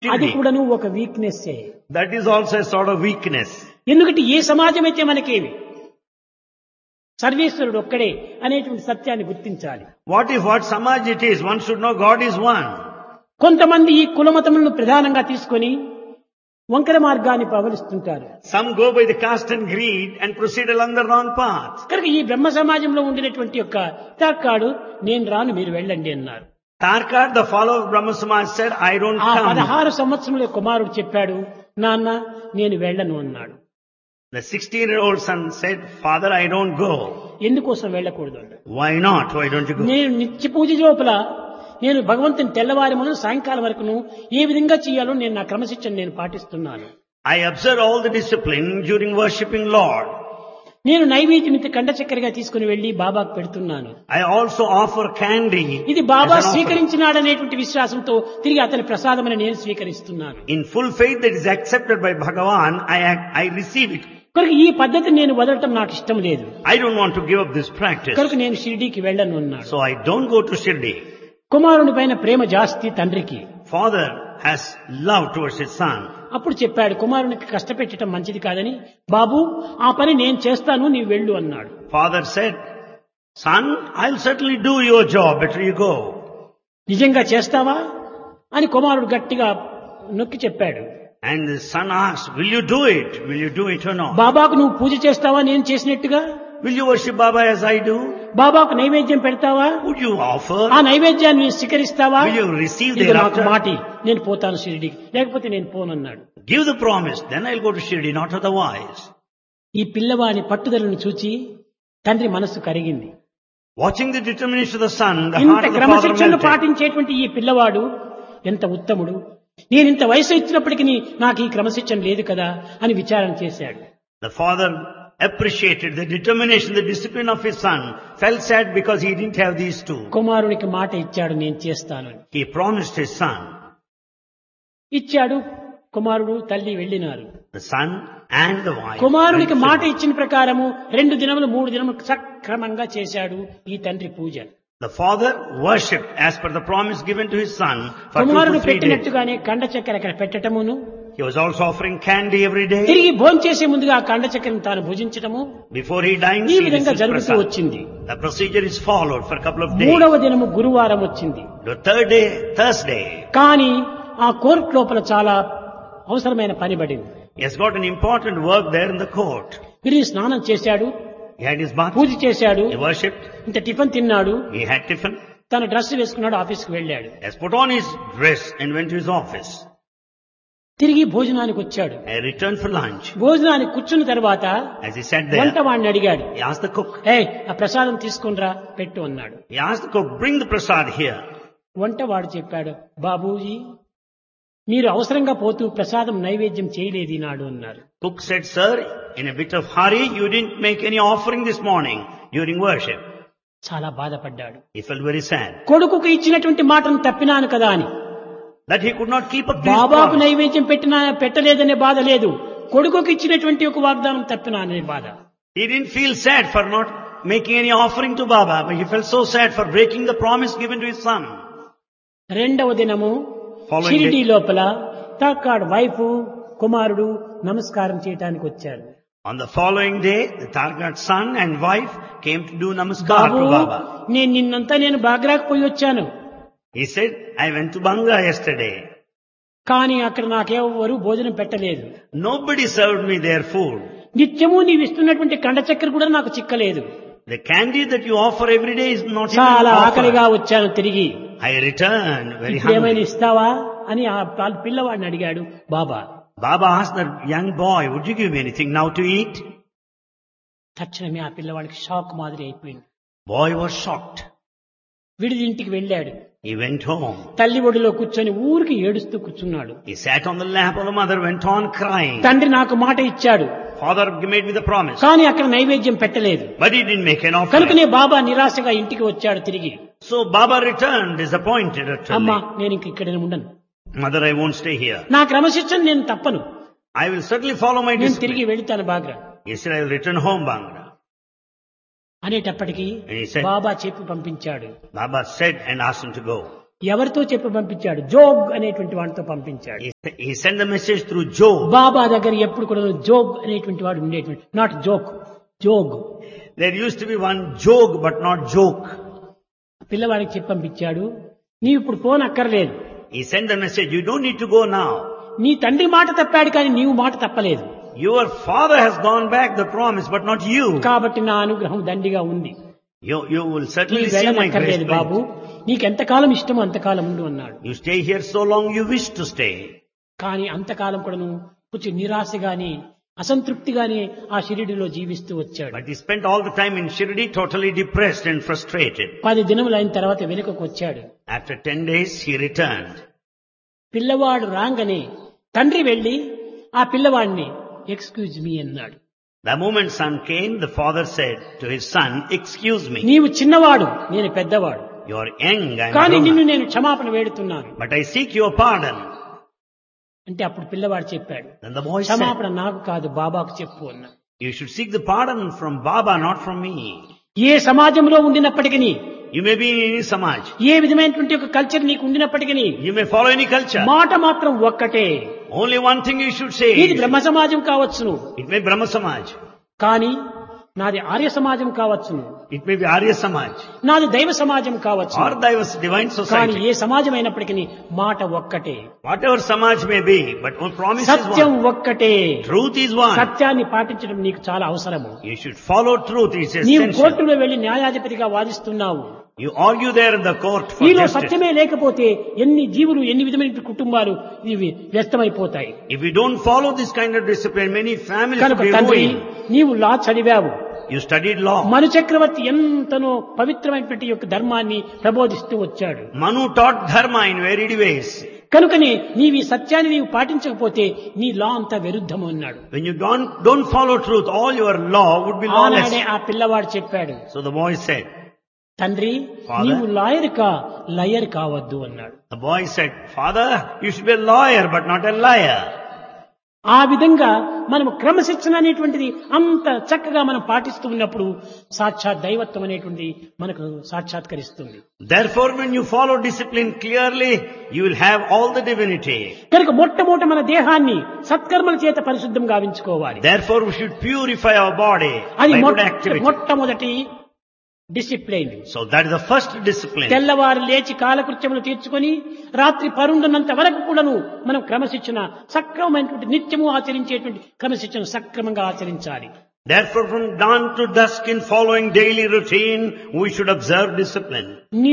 అది Shirdi. కూడాను ఒక weakness That is also a sort of weakness. ఎందుకంటే ఏ సమాజం అయితే మనకేమి సర్వేశ్వరుడు ఒక్కడే అనేటువంటి సత్యాన్ని గుర్తించాలి What if what Samaj it is? One should know God is one. కొంతమంది ఈ కులమతములను ప్రధానంగా తీసుకొని వంకర మార్గాన్ని పవలిస్తుంటారు Some go by the caste and greed and proceed along the wrong path. కనుక ఈ బ్రహ్మ సమాజంలో ఉండినటువంటి యొక్క తాకాడు నేను రాను మీరు వెళ్ళండి అన్నారు Tarkar, the follower of Brahma Samaj said, I don't ఆ come. పదహారు సంవత్సరంలో కుమారుడు చెప్పాడు నాన్న నేను వెళ్ళను అన్నాడు The 16-year-old son said, Father, I don't go. ఎందుకోసం వెళ్ళకూడదు అన్నాడు Why not? Why don't you go? నేను నిత్య పూజ లోపల నేను భగవంతుని తెల్లవారి మొదలు సాయంకాలం వరకును ఏ విధంగా చేయాలో నేను నా క్రమశిక్షణ నేను పాటిస్తున్నాను I observe all the discipline during worshipping Lord. నేను నైవేద్యం ఇంత కండ చక్కెరగా తీసుకుని వెళ్లి బాబాకు పెడుతున్నాను I also offer candy. ఇది బాబా as an offering. స్వీకరించినాడనేటువంటి విశ్వాసంతో తిరిగి అతని ప్రసాదమని నేను స్వీకరిస్తున్నాను In full faith that is accepted by Bhagavan, I, act- I receive it. కనుక ఈ పద్ధతిని నేను వదలటం నాకు ఇష్టం లేదు I don't want to give up this practice. కనుక నేను షిరిడీకి వెళ్ళను అన్నాడు So I don't go to Shirdi. కుమారుని పైన ప్రేమ జాస్తి తండ్రికి Father has love towards his son. అప్పుడు చెప్పాడు కుమారునికి కష్టపెట్టడం మంచిది కాదని బాబు ఆ పని నేను చేస్తాను నీవు వెళ్ళు అన్నాడు Father said, son, I'll certainly do your job. Better you go. నిజంగా చేస్తావా అని కుమారుడు గట్టిగా నొక్కి చెప్పాడు And the son asked, will you do it? Will you do it or not? బాబాకు నువ్వు పూజ చేస్తావా నేను చేసినట్టుగా Will you worship Baba as I do? బాబాకు నైవేద్యం పెడతావా Would you offer? ఆ నైవేద్యాన్ని నువ్వు స్వీకరిస్తావా Will you receive ఇది నాకు thereafter? మాటి నేను పోతాను షిరిడికి లేకపోతే నేను పోనన్నాడు Give the promise, then I'll go to Shirdi, not otherwise. ఈ పిల్లవాని పట్టుదలను చూచి తండ్రి మనస్సు కరిగింది Watching the determination of the son, the heart ఇంత of the father క్రమశిక్షణను melted. పాటించేటువంటి ఈ పిల్లవాడు ఎంత ఉత్తముడు నేను ఇంత వయసు ఇచ్చినప్పటికీ నాకు ఈ క్రమశిక్షణ లేదు కదా అని విచారణ చేశాడు The father appreciated the determination, the discipline of his son, felt sad because he didn't have these two. కుమారునికి మాట ఇచ్చాడు నేను చేస్తాను అని He promised his son, ఇచ్చాడు కుమారుడు తల్లి వెళ్ళినారు the son and the wife. కుమారునికి went మాట to- ఇచ్చిన ప్రకారము రెండు దినములు మూడు దినములు సక్రమంగా చేశాడు ఈ తండ్రి పూజ The father worshipped as per the promise given to his son for two కుమారుడు to three days. పెట్టినట్టుగానే కండ చక్కెర అక్కడ పెట్టటమును He was also offering candy every day. తిరిగి భోంచేసే ముందుగా ఆ కండ చక్కెరను తాను భుజించటము Before he dines, ఈ he విధంగా receives జరుగుతూ prasad. వచ్చింది The procedure is followed for a couple of days. మూడవ దినము గురువారం వచ్చింది The third day, Thursday, కానీ ఆ కోర్టు లోపల చాలా అవసరమైన పని పడింది he has got an important work there in the court. తిరిగి స్నానం చేశాడు He had his bath, పూజ చేశాడు he worshipped, ఇంత టిఫిన్ తిన్నాడు he had tiffin, తన డ్రెస్ వేసుకున్నాడు ఆఫీస్కి వెళ్ళాడు he has put on his dress and went to his office. తిరిగి భోజనానికి వచ్చాడు I returned for lunch. భోజనానికి కూర్చున్న తర్వాత As he sat వంట there, వాడిని అడిగాడు he asked the cook, ఏ ఆ ప్రసాదం తీసుకునిరా పెట్టు అన్నాడు he asked the cook, bring the prasad here. వంట వాడు చెప్పాడు బాబూజీ మీరు అవసరంగా పోతూ ప్రసాదం నైవేద్యం చేయలేదు ఈనాడు అన్నారు Cook said, sir, in a bit of hurry, you didn't make any offering this morning during worship. చాలా బాధపడ్డాడు He felt very sad కొడుకుకు ఇచ్చినటువంటి మాటను తప్పినాను కదా అని that he could not keep up this బాబాకు promise. నైవేద్యం పెట్టినా పెట్టలేదనే బాధ లేదు కొడుకుకి ఇచ్చినటువంటి ఒక వాగ్దానం తప్పినాననే బాధ He didn't feel sad for not making any offering to Baba, but he felt so sad for breaking the promise given to his son. రెండవ దినము Following షిరిడి day, లోపల తాకాడ్ వైఫ్ కుమారుడు నమస్కారం చేయటానికి వచ్చారు on the following day, the Targat son and wife came to do namaskar Babu to Baba. నేను నిన్నంతా నేను బాగ్రాకు పోయి వచ్చాను He said, I went to Bangla yesterday. కానీ అక్కడ నాకెవరు భోజనం పెట్టలేదు Nobody served me their food. నిత్యము నీవు ఇస్తున్నటువంటి కండ చక్కెర కూడా నాకు చిక్కలేదు The candy that you offer every day is not చాలా even ఆకలిగా offered. వచ్చాను తిరిగి I returned very ఇప్పుడు ఏమైనా hungry. ఇస్తావా అని ఆ పా- పిల్లవాడిని అడిగాడు బాబా Baba asked the young boy, would you give me anything now to eat? తక్షణమే ఆ పిల్లవాడికి షాక్ మాదిరి అయిపోయింది Boy was shocked. విడిది ఇంటికి వెళ్ళాడు He went home. తల్లి ఒడిలో కూర్చొని ఊరికి ఏడుస్తూ కూర్చున్నాడు He sat on the lap of the mother, went on crying. తండ్రి నాకు మాట ఇచ్చాడు Father made me the promise, కానీ అక్కడ నైవేద్యం పెట్టలేదు but he didn't make an offering. కనుకనే బాబా నిరాశగా ఇంటికి వచ్చాడు తిరిగి So Baba returned disappointed అమ్మా utterly. నేను ఇంక ఇక్కడ ఉండను Mother, I won't stay here. నా క్రమశిక్షణ నేను తప్పను I will certainly follow my నేను తిరిగి discipline. వెళుతాను బాగ్రా He said, I will return home, Bangra. అనేటప్పటికీ And he said, బాబా చెప్పి పంపించాడు Baba said and asked him to go. ఎవరితో చెప్పి పంపించాడు జోగ్ అనేటువంటి వాడితో పంపించాడు He, he sent the message through Job. బాబా దగ్గర ఎప్పుడు కూడా జోగ్ అనేటువంటి వాడు ఉండేటువంటి not joke Jog There used to be one joke but not joke. పిల్లవాడికి చెప్పి పంపించాడు నీవు ఇప్పుడు ఫోన్ అక్కర్లేదు He sent the message, you don't need to go now. నీ తండ్రి మాట తప్పాడు కానీ నీవు మాట తప్పలేదు Your father has gone back the promise but not you. కాబట్టి నా అనుగ్రహం దండిగా ఉంది You, you will నీ certainly see my grace. వెళ్ళనక్కర్లేదు బాబు నీకెంతకాలం ఇష్టమో అంతకాలం ఉండు అన్నాడు You stay here so long you wish to stay. కానీ అంతకాలం కూడా నువ్వు కొంచెం నిరాశగాని అసంతృప్తిగానే ఆ షిరిడిలో జీవిస్తూ వచ్చాడు But he spent all the time in Shirdi totally depressed and frustrated. పది దినములు అయిన తర్వాత వెనుకకు వచ్చాడు After ten days he returned. పిల్లవాడు రాగానే తండ్రి వెళ్లి ఆ పిల్లవాడిని ఎక్స్క్యూజ్ మీ అన్నాడు The moment son came, the father said to his son, excuse me, నీవు చిన్నవాడు నేను పెద్దవాడు you are young, I కానీ am నిన్ను grown up, నేను క్షమాపణ వేడుతున్నాను but I seek your pardon. అంటే అప్పుడు పిల్లవాడు చెప్పాడు Then the boy said, క్షమాపణ నాకు కాదు బాబాకు చెప్పు అన్నా you should seek the pardon from Baba, not from me. ఏ సమాజంలో ఉండినప్పటికీ You may be in any samaj. ఏ విధమైనటువంటి ఒక కల్చర్ నీకు ఉండినప్పటికీ You may follow any culture. మాట మాత్రం ఒక్కటే Only one thing you should say. ఇది బ్రహ్మ సమాజం కావచ్చును It may be Brahma Samaj. కానీ నాది ఆర్య సమాజం కావచ్చును It may be Arya Samaj. నాది దైవ సమాజం కావచ్చు Or Divas Divine కానీ Society. ఏ సమాజం అయినప్పటికీ మాట ఒక్కటే Whatever Samaj may be, but one promise is Satyam one. ఒక్కటే Truth is one. సత్యాన్ని పాటించడం నీకు చాలా అవసరము You should follow truth. It's నీవు essential. కోర్టులో వెళ్లి న్యాయాధిపతిగా వాదిస్తున్నావు You argue there in the court for నీలో justice. సత్యమే లేకపోతే ఎన్ని జీవులు ఎన్ని విధమైన కుటుంబాలు ఇవి వ్యస్తమైపోతాయి If you don't follow this kind of discipline, many families will కనుక be తండ్రి ruined. నీవు లా చదివావు You studied law. మను చక్రవర్తి ఎంతనో పవిత్రమైనటువంటి యొక్క ధర్మాన్ని ప్రబోధిస్తూ వచ్చాడు Manu taught dharma in varied ways. కనుకనే నీవు ఈ సత్యాన్ని నీవు పాటించకపోతే నీ లా అంతా విరుద్ధము అన్నాడు When you don't, don't follow truth, all your law would be ఆనాడే lawless. ఆ పిల్లవాడు చెప్పాడు So the boy said, తండ్రి Father? నీవు లాయర్ కా లయర్ కావద్దు అన్నాడు the boy said, Father, you should be a lawyer but not a liar. ఆ విధంగా మనము క్రమశిక్షణ అనేటువంటిది అంత చక్కగా మనం పాటిస్తూ ఉన్నప్పుడు సాక్షాత్ దైవత్వం అనేటువంటిది మనకు సాక్షాత్కరిస్తుంది Therefore, when you follow discipline clearly, you will have all the divinity. కనుక మొట్టమొదట మన దేహాన్ని సత్కర్మల చేత పరిశుద్ధం గావించుకోవాలి Therefore, we should purify our body అది by good మొట్ట- activity. మొట్టమొదటి discipline So that is the first discipline. తెల్లవారు లేచి కాలకృత్యములు తీర్చుకొని రాత్రి పరుండున్నంత వరకు కూడాను మనం క్రమశిక్షణ సక్రమమైనటువంటి నిత్యము ఆచరించేటువంటి క్రమశిక్షణ సక్రమంగా ఆచరించాలి Therefore, from dawn to dusk in following daily routine, we should observe discipline. నీ